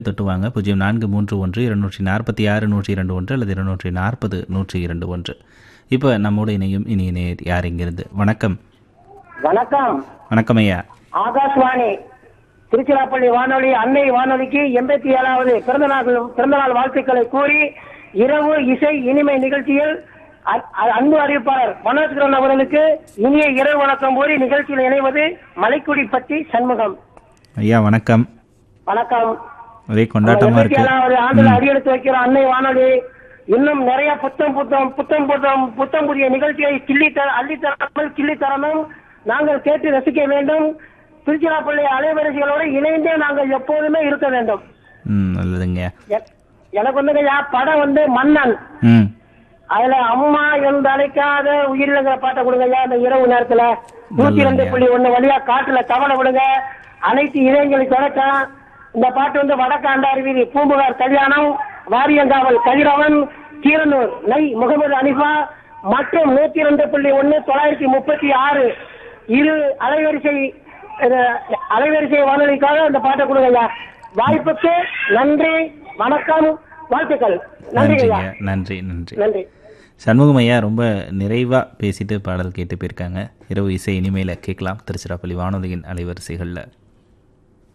தொட்டு வாங்க பூஜ்ஜியம் நான்கு மூன்று ஒன்று இருநூற்றி நாற்பத்தி ஆறு நூற்றி இரண்டு ஒன்று அல்லது இருநூற்றி நாற்பது நூற்றி இரண்டு ஒன்று இப்போ நம்மோடு இணையும் இனிய நேர் யார் இங்கிருந்து வணக்கம் வணக்கம் வணக்கம் ஐயா ஆகாஷ்வாணி திருச்சிராப்பள்ளி வானொலி அன்னை வானொலிக்கு எண்பத்தி ஏழாவது பிறந்தநாள் பிறந்தநாள் வாழ்த்துக்களை கூறி இரவு இசை இனிமை நிகழ்ச்சியில் அ- அ- அன்பு அறிவிப்பாளர் மனோஜ்கரன் அவர்களுக்கு இனிய இரவு வணக்கம் கூறி நிகழ்ச்சியில் இணைவது மலைக்குடி பட்டி சண்முகம் ஐயா வணக்கம் வணக்கம் ஒரே கொண்டாட்டமா எண்பத்தி இருக்கு ஏழாவது ஆண்டுல அடியெடுத்து வைக்கிற அன்னை வானொலி இன்னும் நிறைய புத்தம் புத்தம் புத்தம் புத்தம் புத்தம் புதிய நிகழ்ச்சியை கிள்ளி தர அள்ளி தராமல் கிள்ளி தரணும் நாங்கள் கேட்டு ரசிக்க வேண்டும் திருச்சிராப்பள்ளி அலைவரிசைகளோடு இணைந்தே நாங்கள் எப்போதுமே இருக்க வேண்டும் ம் நல்லதுங்க எ- எனக்கு வந்து ஐயா படம் வந்து மன்னன் ம் அதுல அம்மா என்று அழைக்காத உயிரிழங்கிற பாட்டை கொடுங்க ஐயா இந்த இரவு நேரத்துல நூத்தி ரெண்டு புள்ளி ஒண்ணு வழியா காட்டுல தவணை விடுங்க அனைத்து இதயங்களுக்கு வணக்கம் இந்த பாட்டு வந்து வடக்காண்டார் வீதி பூம்புகார் கல்யாணம் வாரியங்காவல் கதிரவன் கீரனூர் நை முகமது அனிஃபா மற்றும் நூத்தி ரெண்டு புள்ளி ஒண்ணு தொள்ளாயிரத்தி முப்பத்தி ஆறு இரு அலைவரிசை இது, அலைவரிசை வானொலிக்காக இந்த பாட்டை கொடுங்க ஐயா வாய்ப்புக்கு நன்றி வணக்கம் வாழ்த்துக்கள் நன்றி ஐயா நன்றிங்க நன்றி நன்றி நன்றி சண்முகம் ஐயா ரொம்ப நிறைவாக பேசிட்டு பாடல் கேட்டு போயிருக்காங்க இரவு இசை இனிமையில் கேட்கலாம் திருச்சிராப்பள்ளி வானொலியின் அலைவரிசைகளில்